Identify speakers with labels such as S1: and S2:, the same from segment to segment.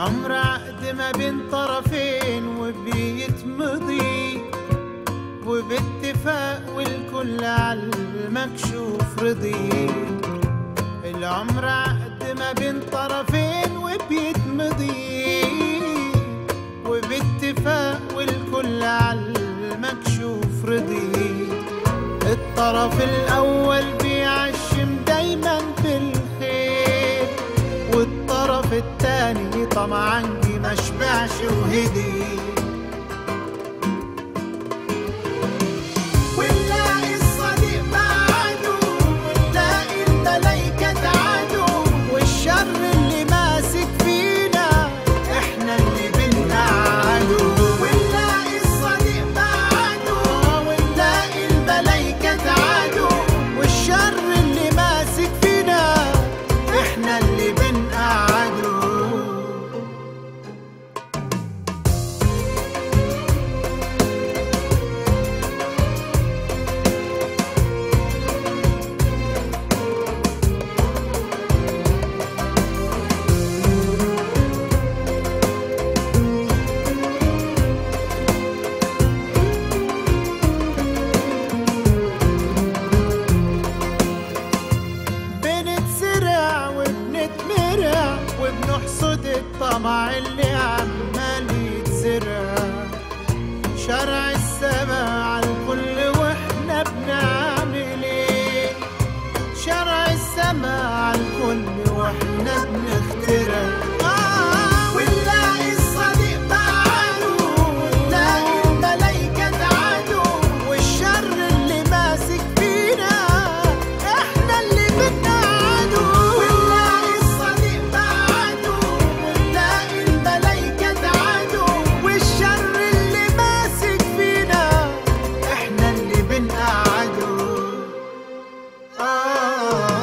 S1: العمر عقد ما بين طرفين وبيتمضي وباتفاق والكل على المكشوف رضي العمر عقد ما بين طرفين وبيتمضي وباتفاق والكل على المكشوف رضي الطرف الأول بيعشم دايما بالخير والطرف التاني طمعا جه ما شبعش وهدي ونلاقي الصديق بعده ونلاقي الملايكة تعادوا والشر اللي ماسك فينا احنا اللي بنقعده ونلاقي الصديق بعده ونلاقي الملايكة تعادوا والشر اللي ماسك فينا احنا اللي بنقعده بنتسرع وبنتمرع وبنحصد الطمع اللي عمال يتزرع شرع السماء على الكل واحنا بنعمل ايه شرع السماء على الكل واحنا بنخترع آه ونلاقي الصديق بعده ونلاقي الملايكة تعادوا والشر اللي ماسك فينا احنا اللي بنقعده ونلاقي الصديق بعده ونلاقي الملايكة تعادوا والشر اللي ماسك فينا احنا اللي بنقعده آه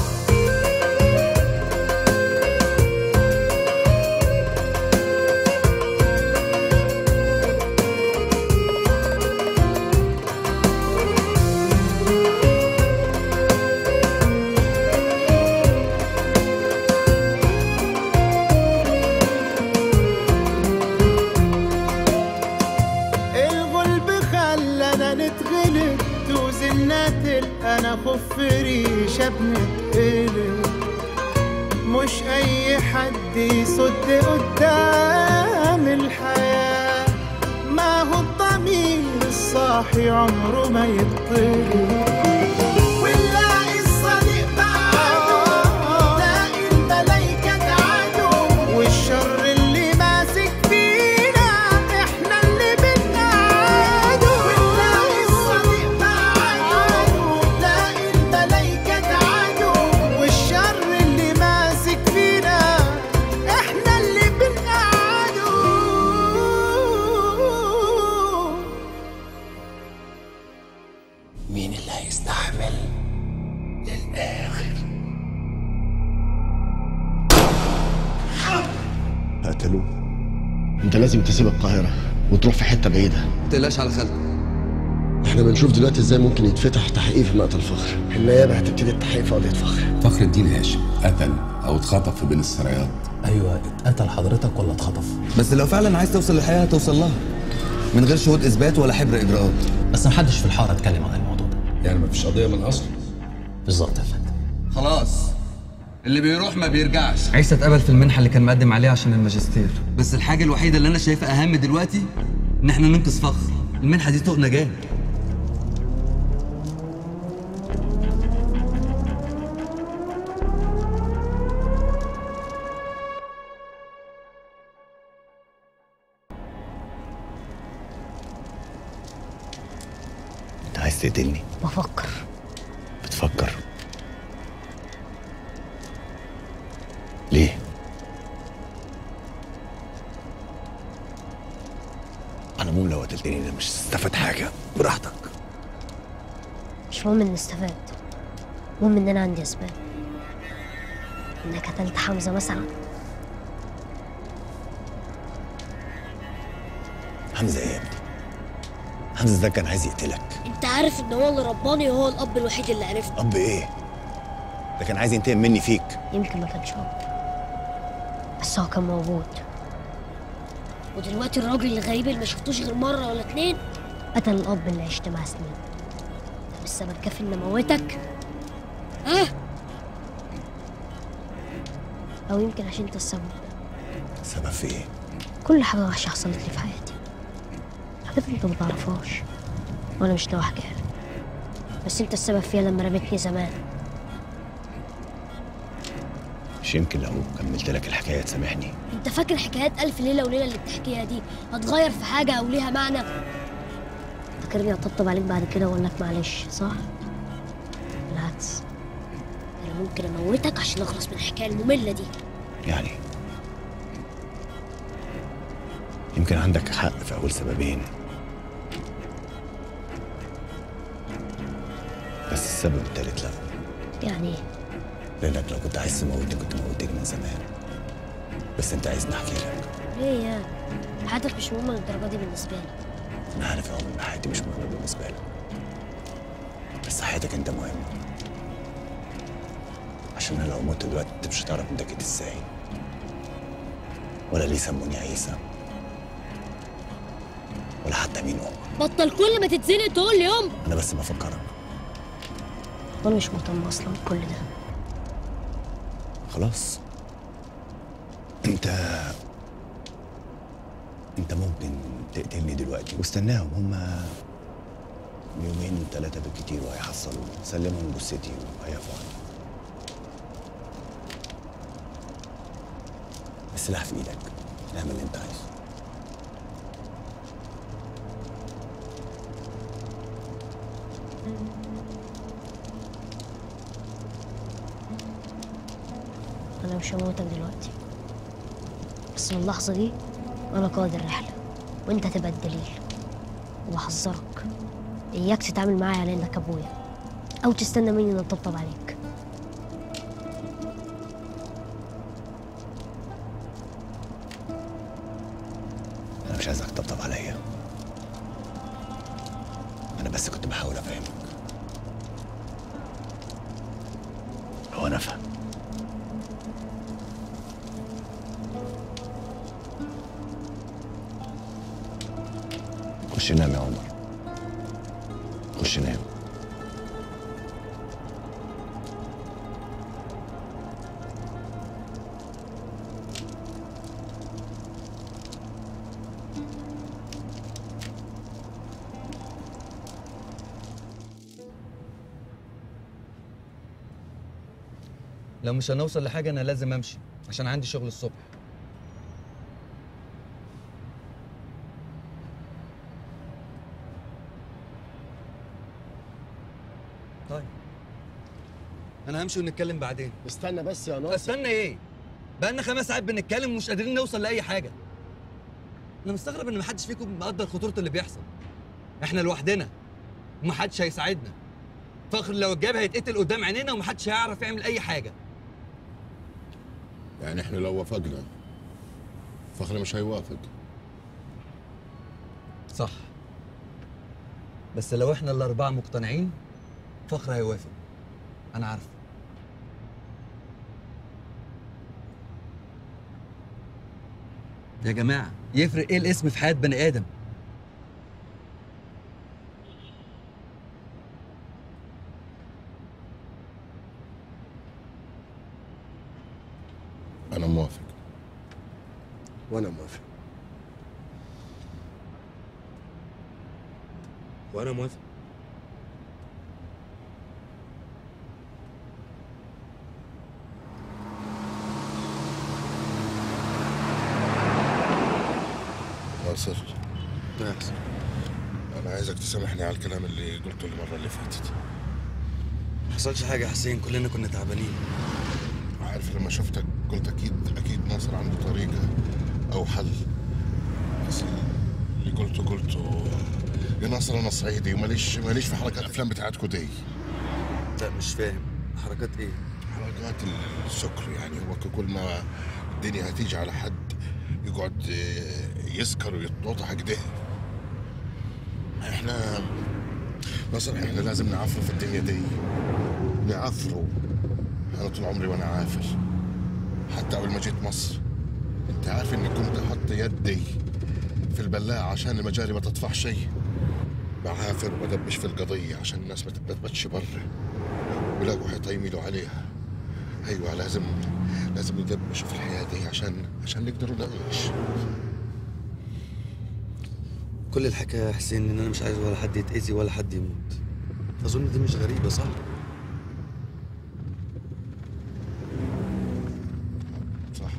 S1: الغلب خلانا نتغلب توزنا تلقى انا خف ريشه بنتقلب مش اي حد يصد قدام الحياه ما هو الضمير الصاحي عمره ما يطلب ونلاقي الصديق بعده نلاقي الملايكة تعادوا والشر اللي ماسك فينا احنا اللي بنقعده ونلاقي الصديق بعده نلاقي الملايكة تعادوا والشر اللي ماسك فينا احنا اللي بنقعده
S2: مين اللي هيستحمل للآخر
S3: قتلوه انت لازم تسيب القاهرة وتروح في حتة بعيدة
S4: تقلقش على خالتك
S3: احنا بنشوف دلوقتي ازاي ممكن يتفتح تحقيق في مقتل فخر النيابة هتبتدي التحقيق في قضية فخر
S5: فخر الدين هاشم قتل او اتخطف في بين السرايات
S6: ايوه اتقتل حضرتك ولا اتخطف
S4: بس لو فعلا عايز توصل للحقيقه هتوصل لها من غير شهود اثبات ولا حبر اجراءات
S6: بس محدش في الحاره اتكلم عن الموضوع ده
S5: يعني مفيش قضيه من اصل
S6: بالظبط يا فندم
S4: خلاص اللي بيروح ما بيرجعش
S7: عيسى اتقبل في المنحه اللي كان مقدم عليها عشان الماجستير
S4: بس الحاجه الوحيده اللي انا شايفها اهم دلوقتي ان احنا ننقذ فخر المنحه دي طوق نجاه
S2: انت عايز تقتلني
S8: بفكر
S2: بتفكر ليه على العموم لو قتلتني ده مش هتستفاد حاجه براحتك
S8: مش مهم اني استفاد المهم ان انا عندي اسباب انك قتلت حمزه مثلا
S2: حمزه ايه يا ابني حمزه ده كان عايز يقتلك
S8: انت عارف ان هو اللي رباني وهو الاب الوحيد اللي عرفته
S2: اب ايه ده كان عايز ينتقم مني فيك
S8: يمكن ما كانش اب بس هو كان موجود ودلوقتي الراجل الغريب اللي ما شفتوش غير مرة ولا اتنين قتل الأب اللي عشت معاه سنين طب السبب كافي إن أموتك؟ ها؟ أو يمكن عشان أنت السبب
S2: سبب في ايه؟
S8: كل حاجة وحشة حصلت لي في حياتي حاجات انت ما تعرفهاش وانا مش ناوي احكيها لك. بس انت السبب فيها لما رميتني زمان
S2: مش يمكن لو كملت لك الحكايه تسامحني
S8: انت فاكر حكايات الف ليله وليله اللي بتحكيها دي هتغير في حاجه او ليها معنى فاكرني اطبطب عليك بعد كده واقول لك معلش صح بالعكس انا ممكن اموتك عشان اخلص من الحكايه الممله دي
S2: يعني يمكن عندك حق في اول سببين بس السبب التالت لا
S8: يعني ايه
S2: لانك لو كنت عايز تموتني كنت موتك من زمان بس انت عايزني احكي لك
S8: ليه يعني حياتك مش مهمه للدرجه دي بالنسبه لي
S2: انا عارف يا عمر ان حياتي مش مهمه بالنسبه لك بس حياتك انت مهمه عشان انا لو مت دلوقتي انت مش هتعرف انت جيت ازاي ولا ليه سموني عيسى ولا حتى مين امك
S8: بطل كل ما تتزنق تقول لي يوم
S2: انا بس بفكرك
S8: وانا مش مهتم اصلا بكل ده
S2: خلاص انت انت ممكن تقتلني دلوقتي واستناهم هما يومين ثلاثة بالكتير وهيحصلوا سلمهم جثتي وهيعفوا عني السلاح في ايدك اعمل اللي انت عايزه
S8: انا مش هموتك دلوقتي بس من اللحظه دي انا قائد الرحله وانت هتبقى الدليل وبحذرك اياك تتعامل معايا على انك ابويا او تستنى مني ان اطبطب عليك
S2: انا مش عايزك تطبطب عليا انا بس كنت بحاول افهمك هو انا افهم خش نام يا عمر خش نام
S4: لو مش هنوصل لحاجه انا لازم امشي عشان عندي شغل الصبح طيب انا همشي ونتكلم بعدين
S3: استنى بس يا ناصر
S4: استنى ايه بقالنا خمس ساعات بنتكلم ومش قادرين نوصل لاي حاجه انا مستغرب ان محدش فيكم مقدر خطوره اللي بيحصل احنا لوحدنا ومحدش هيساعدنا فخر لو اتجاب هيتقتل قدام عينينا ومحدش هيعرف يعمل اي حاجه
S5: يعني احنا لو وافقنا فخر مش هيوافق
S4: صح بس لو احنا الاربعه مقتنعين فخر هيوافق انا عارف يا جماعه يفرق ايه الاسم في حياه بني ادم
S5: انا موافق
S3: وانا موافق
S4: وانا موافق
S5: ناصر
S4: يحصل
S5: انا عايزك تسامحني على الكلام اللي قلته المره اللي فاتت
S4: ما حصلش حاجه يا حسين كلنا كنا تعبانين
S5: عارف لما شفتك قلت اكيد اكيد ناصر عنده طريقه او حل بس اللي قلته قلته يا ناصر انا صعيدي وماليش ماليش في حركات الافلام بتاعتكم دي
S4: لا مش فاهم حركات ايه
S5: حركات السكر يعني هو كل ما الدنيا هتيجي على حد يقعد يسكر ويتنطح كده احنا نصر احنا لازم نعفر في الدنيا دي نعفره انا طول عمري وانا عافر حتى اول ما جيت مصر انت عارف اني كنت احط يدي في البلاعة عشان المجاري ما تدفع شيء بعافر وبدبش في القضية عشان الناس ما تتبتبتش برا ويلاقوا حيطة يميلوا عليها أيوة لازم لازم ندبش في الحياة دي عشان عشان نقدروا نعيش
S4: كل الحكايه يا حسين ان انا مش عايز ولا حد يتاذي ولا حد يموت اظن دي مش غريبه صح
S5: صح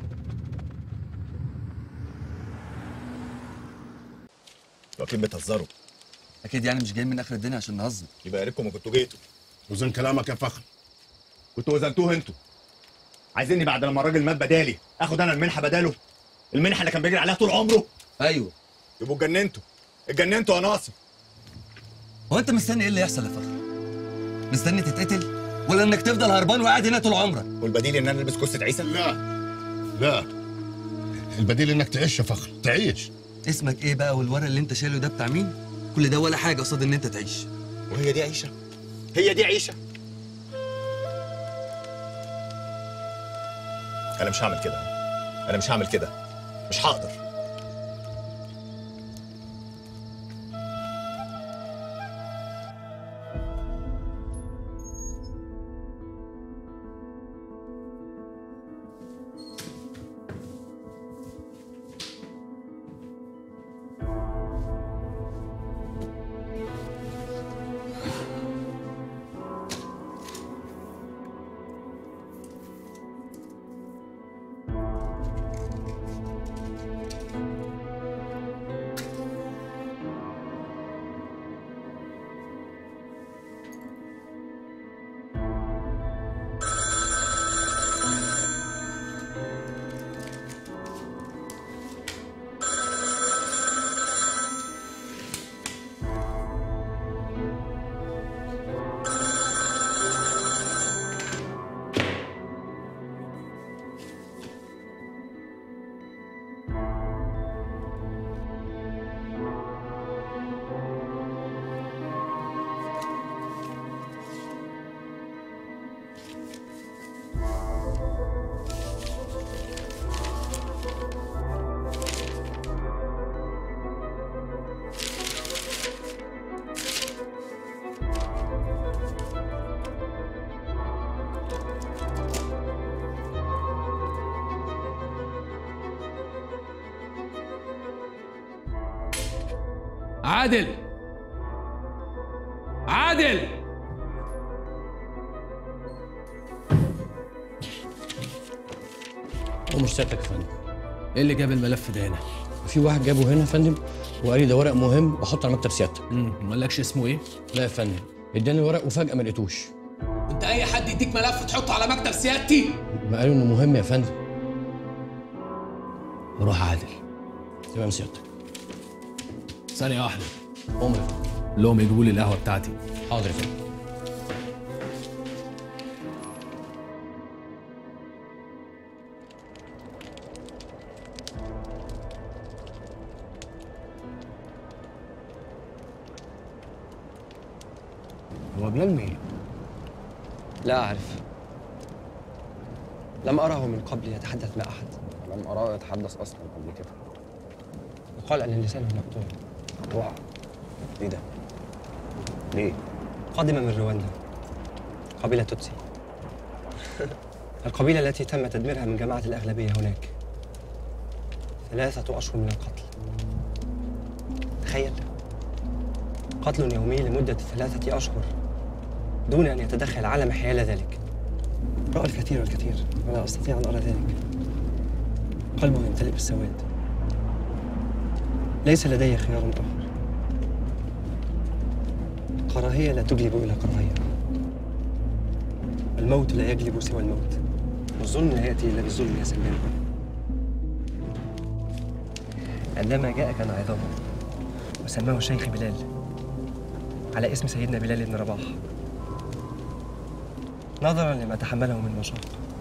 S2: واكيد بتهزروا
S4: اكيد يعني مش جايين من اخر الدنيا عشان نهزر
S2: يبقى يا ريتكم ما كنتوا جيتوا
S3: وزن كلامك يا فخر
S2: كنتوا وزنتوه انتوا عايزيني بعد لما الراجل مات بدالي اخد انا المنحه بداله المنحه اللي كان بيجري عليها طول عمره
S4: ايوه
S2: يبقوا اتجننتوا اتجننتوا يا ناصر
S4: هو انت مستني ايه اللي يحصل يا فخر مستني تتقتل ولا انك تفضل هربان وقاعد هنا طول عمرك
S2: والبديل ان انا البس كوسه عيسى
S5: لا لا البديل انك تعيش يا فخر تعيش
S4: اسمك ايه بقى والورق اللي انت شايله ده بتاع مين كل ده ولا حاجه قصاد ان انت تعيش
S2: وهي دي عيشه هي دي عيشه انا مش هعمل كده انا مش هعمل كده مش هقدر
S9: عادل عادل
S10: ومش سيادتك يا فندم
S9: ايه اللي جاب الملف ده هنا؟
S10: في واحد جابه هنا يا فندم وقال لي ده ورق مهم بحطه على مكتب سيادتك
S9: امم ما قالكش اسمه ايه؟
S10: لا يا فندم اداني الورق وفجاه ما لقيتوش
S9: انت اي حد يديك ملف تحطه على مكتب سيادتي؟
S10: ما قالوا انه مهم يا فندم
S9: روح عادل
S10: تمام سيادتك
S9: ثانية واحدة
S10: عمر
S9: قول لهم يجيبوا لي القهوة بتاعتي
S10: حاضر يا فندم
S9: هو بلال مين؟
S11: لا أعرف لم أره من قبل يتحدث مع أحد
S12: لم أراه يتحدث أصلا قبل كده
S11: يقال أن لسانه مقطوع
S12: مقطوع إيه ده؟ ليه؟
S11: قادم من رواندا قبيلة توتسي القبيلة التي تم تدميرها من جماعة الأغلبية هناك ثلاثة أشهر من القتل تخيل قتل يومي لمدة ثلاثة أشهر دون أن يتدخل عالم حيال ذلك رأى الكثير والكثير ولا أستطيع أن أرى ذلك قلبه يمتلئ بالسواد ليس لدي خيار آخر كراهية لا تجلب إلى كراهية الموت لا يجلب سوى الموت والظلم لا يأتي إلا بالظلم يا سلام عندما جاء كان عظاما وسماه الشيخ بلال على اسم سيدنا بلال بن رباح نظرا لما تحمله من مشاق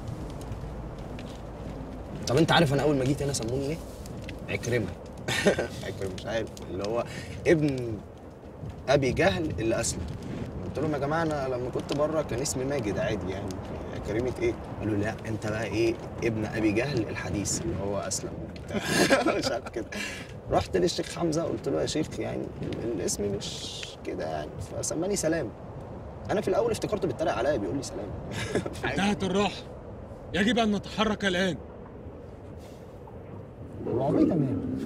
S12: طب أنت عارف أنا أول ما جيت هنا سموني إيه؟ عكرمة عكرمة مش عارف اللي هو ابن أبي جهل اللي أسلم قلت لهم يا جماعة أنا لما كنت بره كان اسمي ماجد عادي يعني كريمة إيه؟ قالوا لي لا أنت بقى إيه ابن أبي جهل الحديث اللي هو أسلم وبتاع. مش عارف كده رحت للشيخ حمزه قلت له يا شيخ يعني ال- الاسم مش كده يعني فسماني سلام انا في الاول افتكرته بيتريق عليا بيقول لي سلام
S13: انتهت الراحة يجب أن نتحرك الآن
S12: وعمري تمام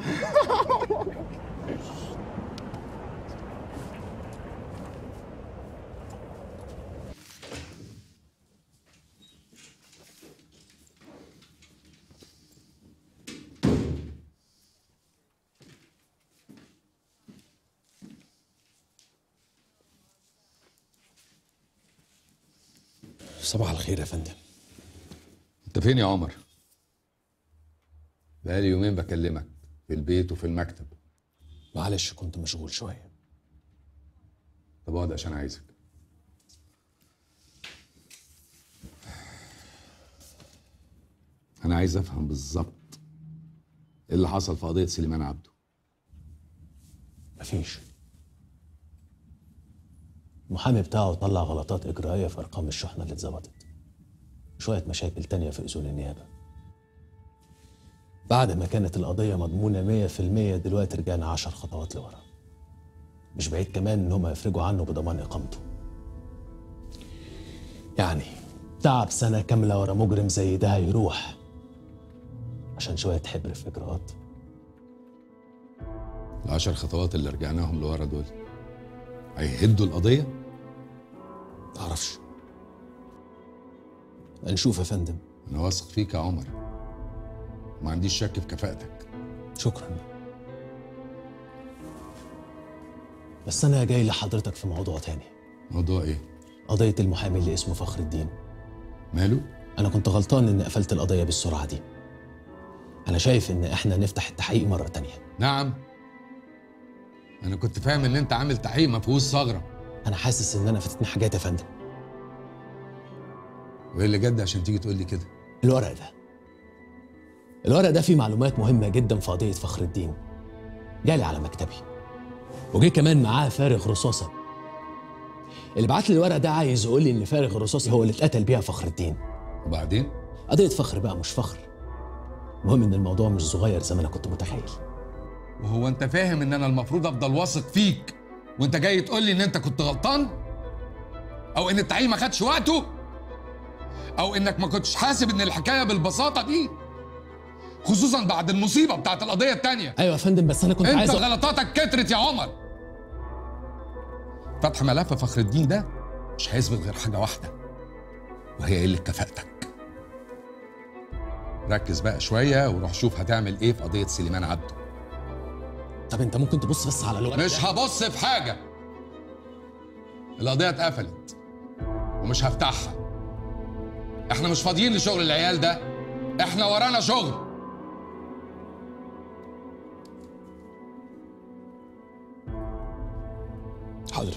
S6: صباح الخير يا فندم
S14: انت فين يا عمر؟ بقالي يومين بكلمك في البيت وفي المكتب
S6: معلش كنت مشغول شويه
S14: طب اقعد عشان عايزك انا عايز افهم بالظبط ايه اللي حصل في قضيه سليمان عبده
S6: مفيش المحامي بتاعه طلع غلطات إجرائية في أرقام الشحنة اللي اتظبطت شوية مشاكل تانية في أذون النيابة بعد ما كانت القضية مضمونة مية في المية دلوقتي رجعنا عشر خطوات لورا مش بعيد كمان إن هما يفرجوا عنه بضمان إقامته يعني تعب سنة كاملة ورا مجرم زي ده هيروح عشان شوية حبر في إجراءات
S14: العشر خطوات اللي رجعناهم لورا دول هيهدوا القضيه
S6: معرفش هنشوف يا فندم
S14: انا واثق فيك يا عمر ما عنديش شك في كفاءتك
S6: شكرا بس أنا جاي لحضرتك في موضوع تاني
S14: موضوع ايه
S6: قضية المحامي اللي اسمه فخر الدين
S14: ماله
S6: أنا كنت غلطان إني قفلت القضية بالسرعة دي أنا شايف إن إحنا نفتح التحقيق مرة تانية
S14: نعم انا كنت فاهم ان انت عامل تحقيق ما فيهوش ثغره
S6: أنا حاسس إن أنا فاتتني حاجات يا فندم
S14: وايه اللي جد عشان تيجي تقول لي كده
S6: الورق ده الورق ده فيه معلومات مهمة جدا في قضية فخر الدين جالي على مكتبي وجه كمان معاه فارغ رصاصة اللي بعت لي الورق ده عايز يقول لي إن فارغ الرصاصي هو اللي اتقتل بيها فخر الدين
S14: وبعدين
S6: قضية فخر بقى مش فخر المهم إن الموضوع مش صغير زي ما أنا كنت متخيل
S14: وهو انت فاهم ان انا المفروض افضل واثق فيك وانت جاي تقول لي ان انت كنت غلطان او ان التحقيق ما خدش وقته او انك ما كنتش حاسب ان الحكايه بالبساطه دي خصوصا بعد المصيبه بتاعت القضيه التانية
S6: أيوة يا فندم بس أنا كنت
S14: انت
S6: عايز أ-
S14: غلطاتك كترت يا عمر فتح ملف فخر الدين ده مش هيثبت غير حاجه واحده وهي قله كفاءتك ركز بقى شويه وروح شوف هتعمل ايه في قضيه سليمان عبده
S6: طب أنت ممكن تبص بس على الورق
S14: مش
S6: ده؟
S14: هبص في حاجه القضيه اتقفلت ومش هفتحها احنا مش فاضيين لشغل العيال ده احنا ورانا شغل
S6: حاضر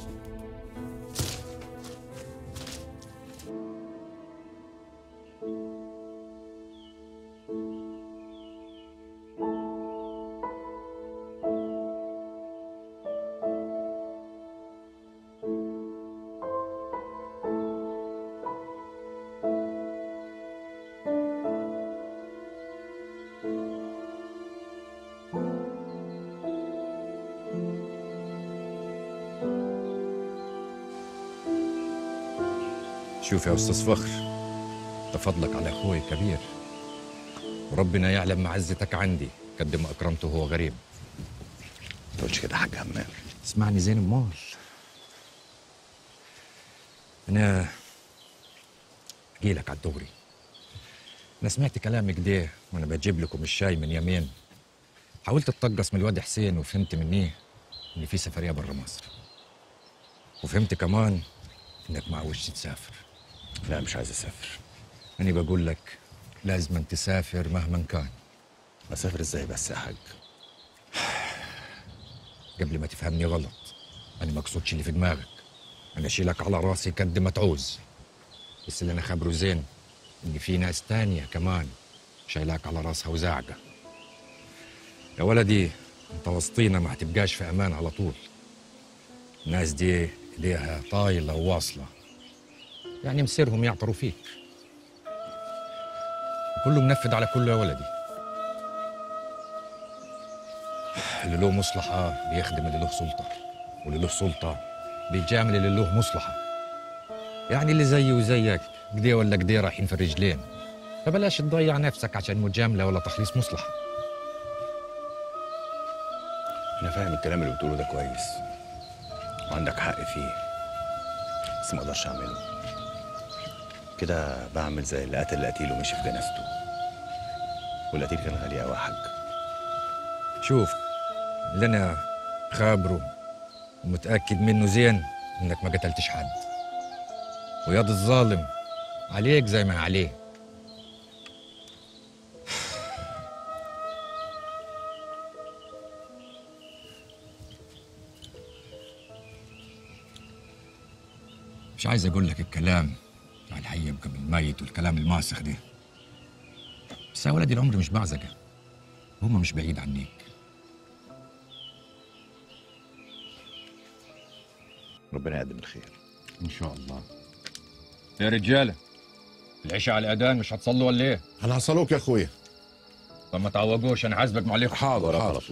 S15: شوف يا استاذ فخر ده فضلك على اخوي كبير وربنا يعلم معزتك عندي قد ما اكرمته وهو غريب
S2: ما تقولش كده يا حاج همام
S15: اسمعني زين امال انا اجي لك على الدغري انا سمعت كلامك ده وانا بجيب لكم الشاي من يمين حاولت اتطقص من الواد حسين وفهمت منيه ان في سفريه برا مصر وفهمت كمان انك معوش تسافر
S2: لا مش عايز اسافر
S15: أنا بقول لك لازم أن تسافر مهما كان
S2: اسافر ازاي بس يا حاج
S15: قبل ما تفهمني غلط أنا ما أقصدش اللي في دماغك أنا أشيلك على راسي قد ما تعوز بس اللي أنا خبره زين إن في ناس تانية كمان شايلاك على راسها وزعقة يا ولدي أنت وسطينا ما هتبقاش في أمان على طول الناس دي ايديها طايلة وواصلة يعني مصيرهم يعطروا فيك كله منفذ على كله يا ولدي اللي له مصلحة بيخدم اللي له سلطة واللي له سلطة بيجامل اللي له مصلحة يعني اللي زيي وزيك كديه ولا كديه رايحين في الرجلين فبلاش تضيع نفسك عشان مجاملة ولا تخليص مصلحة
S2: انا فاهم الكلام اللي بتقوله ده كويس وعندك حق فيه بس ما اقدرش اعمله كده بعمل زي اللي قتل القتيل ومشي في جنازته والقتيل كان غالي قوي يا حاج
S15: شوف اللي انا خابره ومتاكد منه زين انك ما قتلتش حد وياض الظالم عليك زي ما عليه مش عايز اقول لك الكلام بتاع الحي يبقى بالميت والكلام الماسخ ده بس يا ولدي العمر مش بعزقه هما مش بعيد عنيك
S2: ربنا يقدم الخير
S15: ان شاء الله يا رجاله العشاء على الاذان مش هتصلوا ولا ايه؟
S5: انا هصلوك يا اخويا
S15: طب ما تعوجوش انا حاسبك معليكم
S5: حاضر حاضر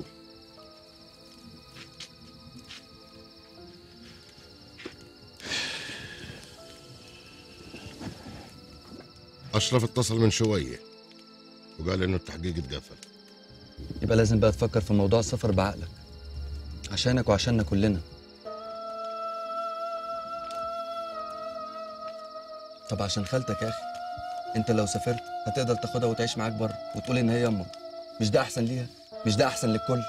S5: اشرف اتصل من شويه وقال انه التحقيق اتقفل
S7: يبقى لازم بقى تفكر في موضوع السفر بعقلك عشانك وعشاننا كلنا طب عشان خالتك يا اخي انت لو سافرت هتقدر تاخدها وتعيش معاك بره وتقول ان هي امك مش ده احسن ليها مش ده احسن للكل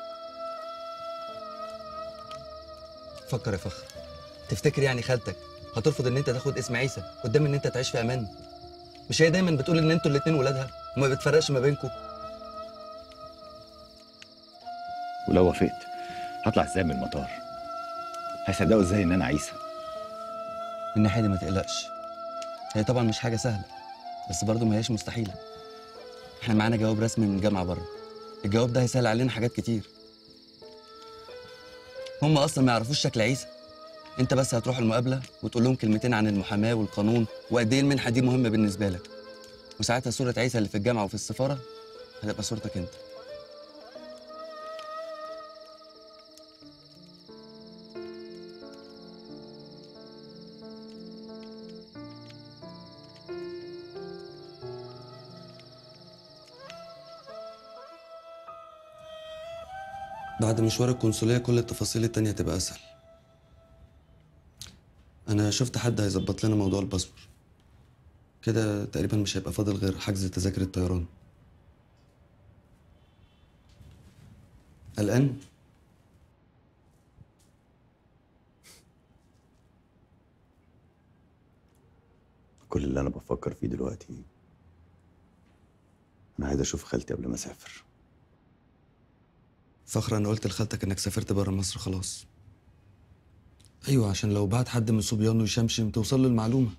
S7: فكر يا فخر تفتكر يعني خالتك هترفض ان انت تاخد اسم عيسى قدام ان انت تعيش في امان مش هي دايما بتقول ان انتوا الاتنين ولادها وما بتفرقش ما بينكم
S2: ولو وافقت هطلع ازاي من المطار هيصدقوا ازاي ان انا عيسى
S7: من الناحيه دي ما تقلقش هي طبعا مش حاجه سهله بس برضه ما هياش مستحيله احنا معانا جواب رسمي من جامعه بره الجواب ده هيسهل علينا حاجات كتير هم اصلا ما يعرفوش شكل عيسى انت بس هتروح المقابله وتقول لهم كلمتين عن المحاماه والقانون وقد ايه المنحه دي مهمه بالنسبه لك وساعتها صوره عيسى اللي في الجامعه وفي السفاره هتبقى صورتك انت بعد مشوار القنصلية كل التفاصيل التانية تبقى أسهل أنا شفت حد هيظبط لنا موضوع الباسبور كده تقريبا مش هيبقى فاضل غير حجز تذاكر الطيران قلقان؟
S2: كل اللي انا بفكر فيه دلوقتي انا عايز اشوف خالتي قبل ما اسافر
S7: فخر أنا قلت لخالتك إنك سافرت برا مصر خلاص أيوة عشان لو بعت حد من صبيانه يشمشم توصل له المعلومة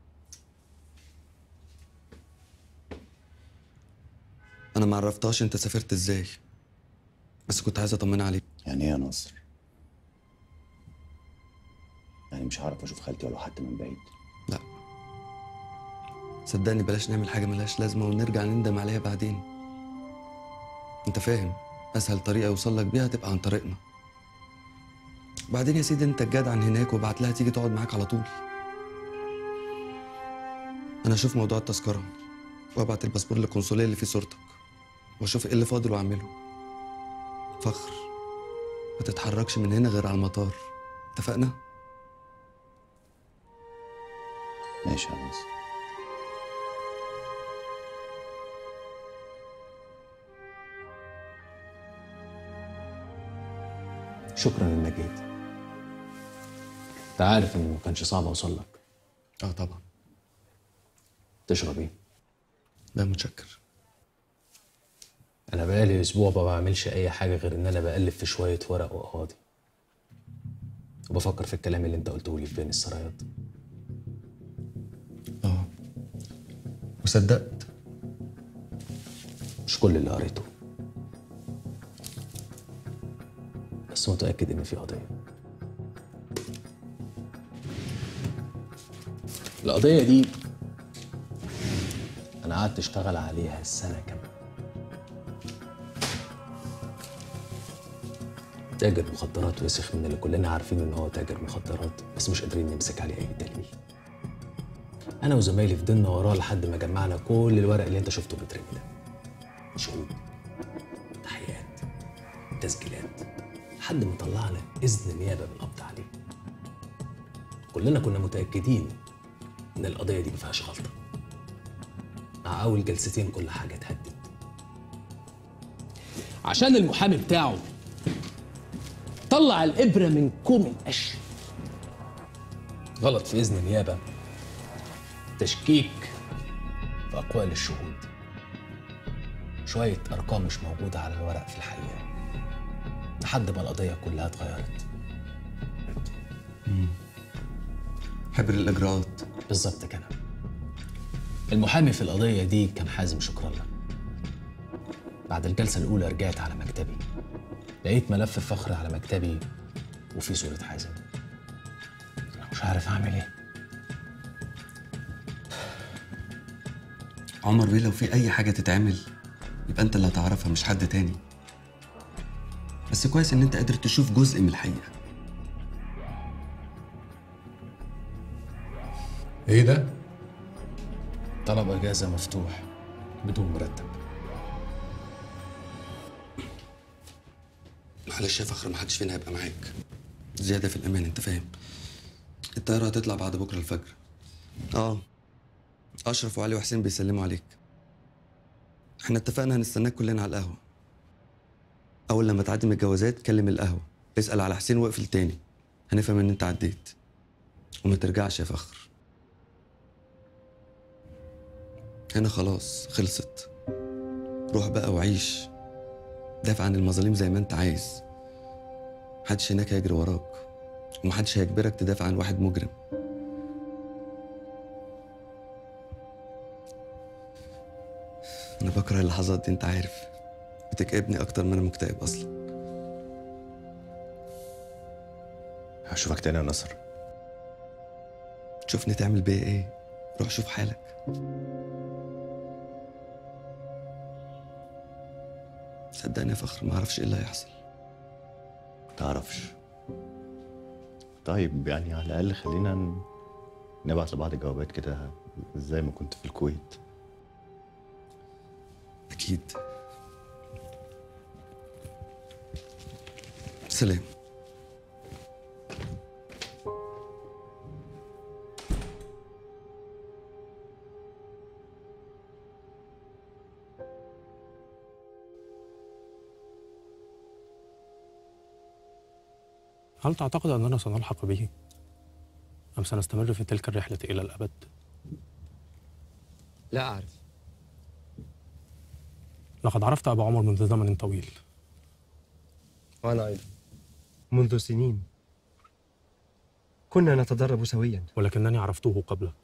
S7: أنا ما عرفتهاش أنت سافرت إزاي بس كنت عايز أطمنها عليك
S2: يعني ايه يا ناصر يعني مش هعرف اشوف خالتي ولو حتى من بعيد
S7: لا صدقني بلاش نعمل حاجة ملهاش لازمة ونرجع نندم عليها بعدين انت فاهم اسهل طريقة يوصل لك بيها تبقى عن طريقنا بعدين يا سيدي انت الجدع عن هناك وابعت لها تيجي تقعد معاك على طول انا اشوف موضوع التذكرة وابعت الباسبور للقنصلية اللي فيه صورتك واشوف ايه اللي فاضل واعمله فخر ما تتحركش من هنا غير على المطار اتفقنا؟
S2: ماشي يا ناصر
S6: شكرا انك جيت انت عارف ان ما كانش صعب اوصل لك
S7: اه طبعا
S6: تشرب ايه
S7: لا متشكر
S6: انا بقالي اسبوع ما بعملش اي حاجه غير ان انا بقلب في شويه ورق وقواضي وبفكر في الكلام اللي انت قلته لي في بين السرايات
S7: وصدقت
S6: مش كل اللي قريته بس متاكد ان في قضيه القضيه دي انا قعدت اشتغل عليها السنه كامله تاجر مخدرات وسخ من اللي كلنا عارفين ان هو تاجر مخدرات بس مش قادرين نمسك عليه اي دليل انا وزمايلي فضلنا وراه لحد ما جمعنا كل الورق اللي انت شفته بيترمي ده شهود تحقيقات تسجيلات لحد ما طلعنا اذن نيابه بالقبض عليه كلنا كنا متاكدين ان القضيه دي ما فيهاش غلطه مع اول جلستين كل حاجه اتهدت عشان المحامي بتاعه طلع الابره من كوم القش غلط في اذن النيابه تشكيك في اقوال الشهود شويه ارقام مش موجوده على الورق في الحقيقه لحد ما القضيه كلها اتغيرت
S7: حبر الاجراءات
S6: بالظبط كده المحامي في القضيه دي كان حازم شكر الله بعد الجلسه الاولى رجعت على مكتبي لقيت ملف فخر على مكتبي وفي صوره حازم أنا مش عارف اعمل ايه
S7: عمر بيه لو في اي حاجه تتعمل يبقى انت اللي هتعرفها مش حد تاني بس كويس ان انت قادر تشوف جزء من الحقيقه
S6: ايه ده طلب اجازه مفتوح بدون مرتب
S7: معلش يا فخر محدش فينا هيبقى معاك زياده في الامان انت فاهم الطياره هتطلع بعد بكره الفجر اه اشرف وعلي وحسين بيسلموا عليك احنا اتفقنا هنستناك كلنا على القهوه اول لما تعدي من الجوازات كلم القهوه اسال على حسين واقفل تاني هنفهم ان انت عديت وما ترجعش يا فخر هنا خلاص خلصت روح بقى وعيش دافع عن المظالم زي ما انت عايز محدش هناك هيجري وراك ومحدش هيجبرك تدافع عن واحد مجرم انا بكره اللحظات دي انت عارف بتكئبني اكتر ما انا مكتئب اصلا
S2: هشوفك تاني يا نصر
S7: تشوفني تعمل بيا ايه روح شوف حالك صدقني يا فخر ما اعرفش ايه اللي هيحصل
S2: تعرفش طيب يعني على الاقل خلينا ن- نبعت لبعض جوابات كده زي ما كنت في الكويت
S7: اكيد سلام
S16: هل تعتقد أننا سنلحق به؟ أم سنستمر في تلك الرحلة إلى الأبد؟
S11: لا أعرف
S16: لقد عرفت أبا عمر منذ زمن طويل
S11: وأنا أيضا منذ سنين كنا نتدرب سويا
S16: ولكنني عرفته قبلك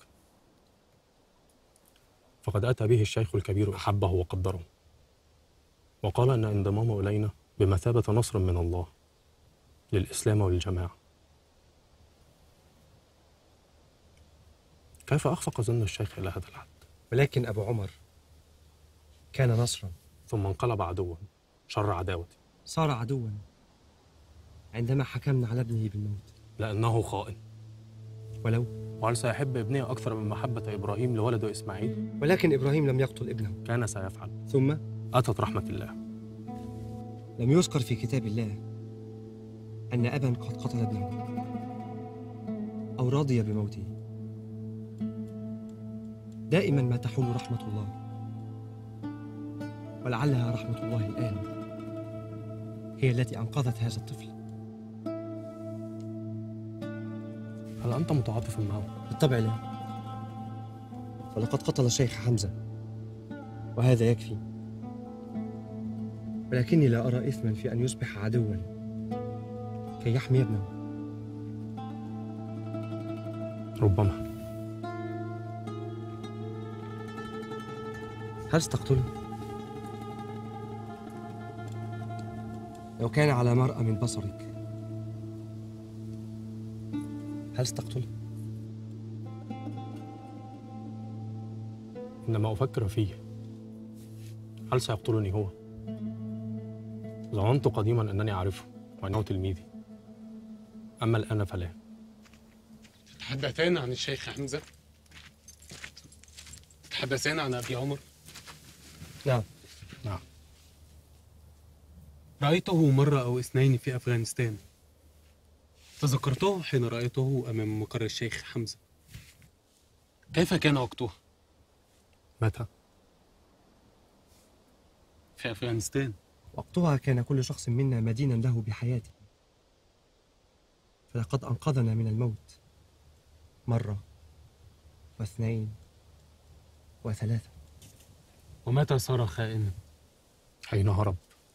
S16: فقد أتى به الشيخ الكبير أحبه وقدره وقال أن انضمامه إلينا بمثابة نصر من الله للإسلام والجماعة كيف أخفق ظن الشيخ إلى هذا الحد؟
S11: ولكن أبو عمر كان نصرا
S16: ثم انقلب عدوا شر عداوتي
S11: صار عدوا عندما حكمنا على ابنه بالموت
S16: لأنه خائن
S11: ولو
S16: وهل سيحب ابني أكثر من محبة إبراهيم لولده إسماعيل؟
S11: ولكن إبراهيم لم يقتل ابنه
S16: كان سيفعل
S11: ثم
S16: أتت رحمة الله
S11: لم يذكر في كتاب الله أن أبا قد قتل ابنه أو رضي بموته دائما ما تحول رحمة الله ولعلها رحمة الله الآن هي التي أنقذت هذا الطفل
S16: هل أنت متعاطف معه؟
S11: بالطبع لا فلقد قتل الشيخ حمزة وهذا يكفي ولكني لا أرى إثما في أن يصبح عدوا كي يحمي ابنه
S16: ربما
S11: هل ستقتله؟ لو كان على مرأى من بصرك هل ستقتله؟
S16: عندما أفكر فيه هل سيقتلني هو؟ ظننت قديما أنني أعرفه وأنه تلميذي أما الآن فلا
S13: تتحدثان عن الشيخ حمزة تتحدثان عن أبي عمر
S11: نعم
S16: نعم
S13: رأيته مرة أو اثنين في أفغانستان تذكرته حين رأيته أمام مقر الشيخ حمزة كيف كان وقتها؟
S16: متى؟
S13: في أفغانستان
S11: وقتها كان كل شخص منا مدينا له بحياته فلقد أنقذنا من الموت مرة واثنين وثلاثة
S13: ومتى صار خائنا؟
S16: حين هرب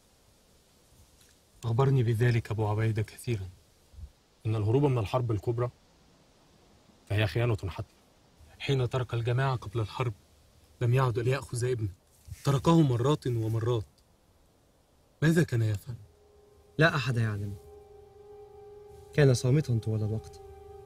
S13: أخبرني بذلك أبو عبيدة كثيرا
S16: إن الهروب من الحرب الكبرى فهي خيانة حتما
S13: حين ترك الجماعة قبل الحرب لم يعد ليأخذ ابنه تركه مرات ومرات ماذا كان يفعل؟
S11: لا أحد يعلم كان صامتا طوال الوقت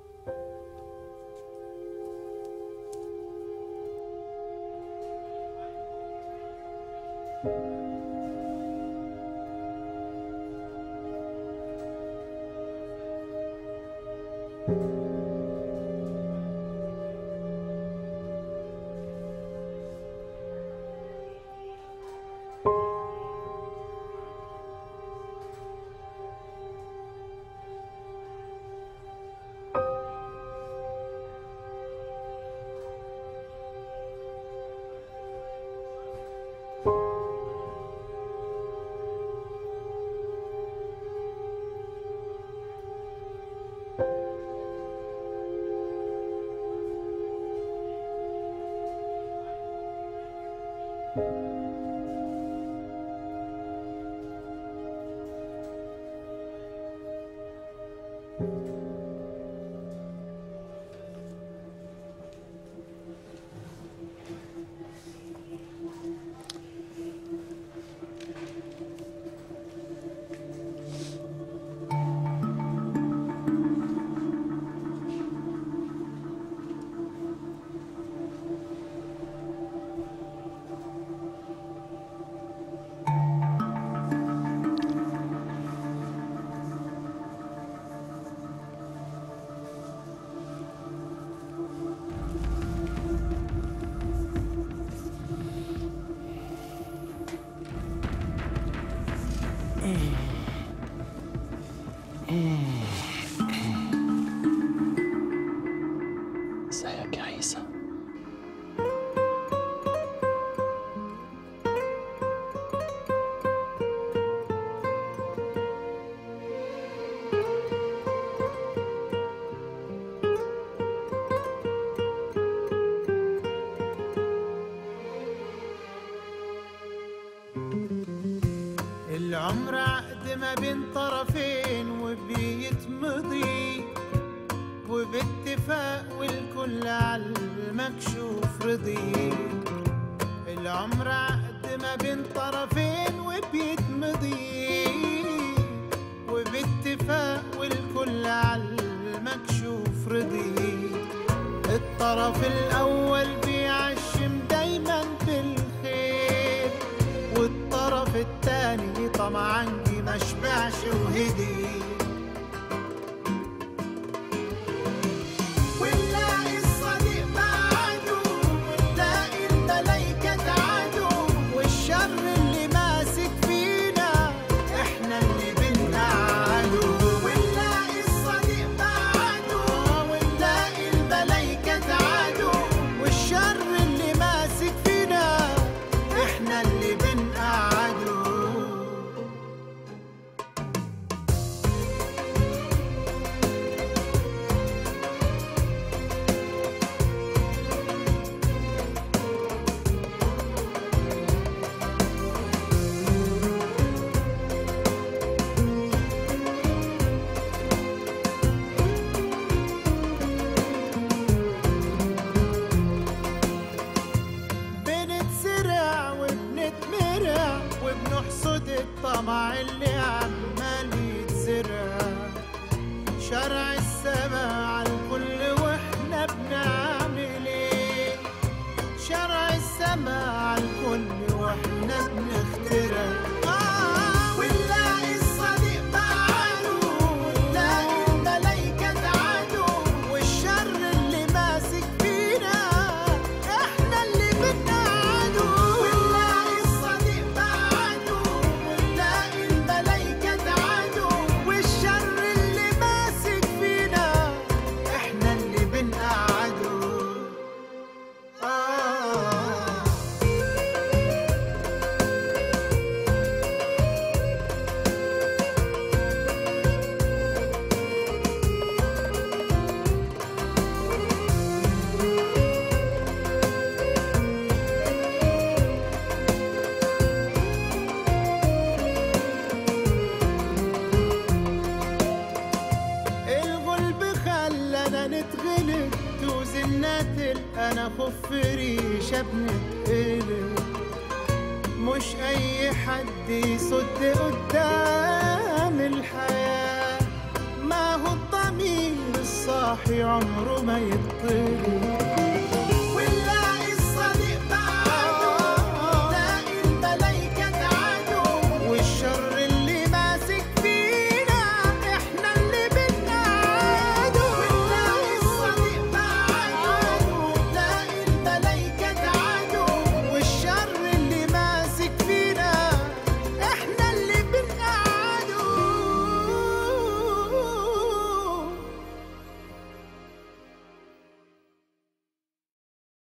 S6: ازيك يا عيسى
S1: العمر عقد ما بين طرفين وبيتمضي وباتفاق والكل على المكشوف رضي العمر عقد ما بين طرفين وبيتمضي وباتفاق والكل على المكشوف رضي الطرف الأول بيعشم دايما بالخير والطرف التاني طمعا جه ما شبعش وهدي ونلاقي الصديق بعده ونلاقي الملايكة تعادوا والشر اللي ماسك فينا احنا اللي بنقعده ونلاقي الصديق بعده ونلاقي الملايكة تعادوا والشر اللي ماسك فينا احنا اللي بنقعده تلقى انا خف ريشة بنتقلب مش اي حد يصد قدام الحياة ما هو الضمير الصاحي عمره ما يطلب